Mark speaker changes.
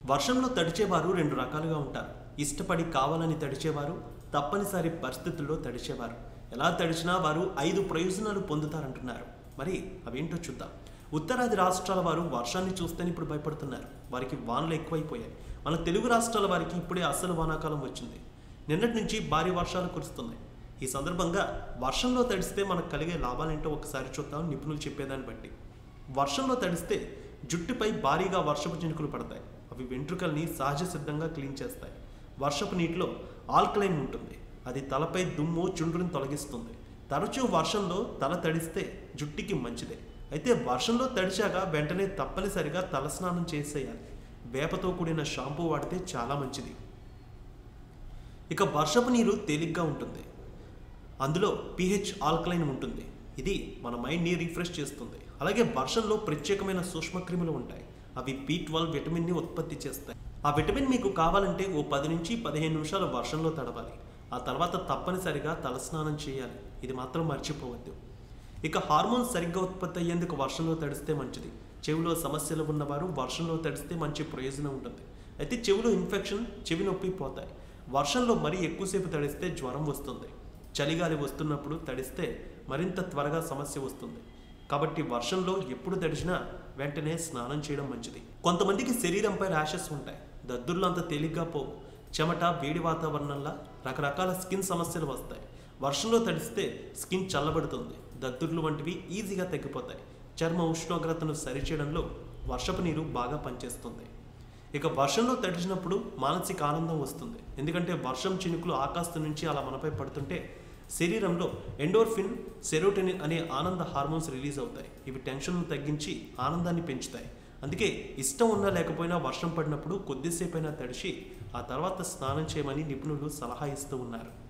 Speaker 1: వర్షంలో తడిచేవారు రెండు రకాలుగా ఉంటారు ఇష్టపడి కావాలని తడిచేవారు తప్పనిసరి పరిస్థితుల్లో తడిచేవారు ఎలా తడిచినా వారు ఐదు ప్రయోజనాలు పొందుతారంటున్నారు మరి అవేంటో చూద్దాం ఉత్తరాది రాష్ట్రాల వారు వర్షాన్ని చూస్తేనే ఇప్పుడు భయపడుతున్నారు వారికి వానలు ఎక్కువైపోయాయి మన తెలుగు రాష్ట్రాల వారికి ఇప్పుడే అసలు వానాకాలం వచ్చింది నిన్నటి నుంచి భారీ వర్షాలు కురుస్తున్నాయి ఈ సందర్భంగా వర్షంలో తడిస్తే మనకు కలిగే లాభాలేంటో ఒకసారి చూద్దాం నిపుణులు చెప్పేదాన్ని బట్టి వర్షంలో తడిస్తే జుట్టుపై భారీగా వర్షపు చినుకులు పడతాయి అవి వెంట్రుకల్ని సహజ సిద్ధంగా క్లీన్ చేస్తాయి వర్షపు నీటిలో ఆల్కలైన్ ఉంటుంది అది తలపై దుమ్ము చుండ్రుని తొలగిస్తుంది తరచూ వర్షంలో తల తడిస్తే జుట్టుకి మంచిదే అయితే వర్షంలో తడిచాక వెంటనే తప్పనిసరిగా తలస్నానం చేసేయాలి వేపతో కూడిన షాంపూ వాడితే చాలా మంచిది ఇక వర్షపు నీరు తేలిగ్గా ఉంటుంది అందులో పిహెచ్ ఆల్కలైన్ ఉంటుంది ఇది మన మైండ్ని రిఫ్రెష్ చేస్తుంది అలాగే వర్షంలో ప్రత్యేకమైన సూక్ష్మక్రిములు ఉంటాయి అవి బి ట్వెల్వ్ విటమిన్ని ఉత్పత్తి చేస్తాయి ఆ విటమిన్ మీకు కావాలంటే ఓ పది నుంచి పదిహేను నిమిషాలు వర్షంలో తడవాలి ఆ తర్వాత తప్పనిసరిగా తలస్నానం చేయాలి ఇది మాత్రం మర్చిపోవద్దు ఇక హార్మోన్స్ సరిగ్గా ఉత్పత్తి అయ్యేందుకు వర్షంలో తడిస్తే మంచిది చెవిలో సమస్యలు ఉన్నవారు వర్షంలో తడిస్తే మంచి ప్రయోజనం ఉంటుంది అయితే చెవిలో ఇన్ఫెక్షన్ చెవి నొప్పి పోతాయి వర్షంలో మరీ ఎక్కువసేపు తడిస్తే జ్వరం వస్తుంది చలిగాలి వస్తున్నప్పుడు తడిస్తే మరింత త్వరగా సమస్య వస్తుంది కాబట్టి వర్షంలో ఎప్పుడు తడిచినా వెంటనే స్నానం చేయడం మంచిది కొంతమందికి శరీరంపై ర్యాషెస్ ఉంటాయి దద్దుర్లు అంత తేలిగ్గా పోవు చెమట వేడి వాతావరణంలో రకరకాల స్కిన్ సమస్యలు వస్తాయి వర్షంలో తడిస్తే స్కిన్ చల్లబడుతుంది దద్దుర్లు వంటివి ఈజీగా తగ్గిపోతాయి చర్మ ఉష్ణోగ్రతను సరిచేయడంలో వర్షపు నీరు బాగా పనిచేస్తుంది ఇక వర్షంలో తడిచినప్పుడు మానసిక ఆనందం వస్తుంది ఎందుకంటే వర్షం చినుకులు ఆకాశం నుంచి అలా మనపై పడుతుంటే శరీరంలో ఎండోర్ఫిన్ సెరోటోనిన్ అనే ఆనంద హార్మోన్స్ రిలీజ్ అవుతాయి ఇవి టెన్షన్ను తగ్గించి ఆనందాన్ని పెంచుతాయి అందుకే ఇష్టం ఉన్నా లేకపోయినా వర్షం పడినప్పుడు కొద్దిసేపైనా తడిచి ఆ తర్వాత స్నానం చేయమని నిపుణులు సలహా ఇస్తూ ఉన్నారు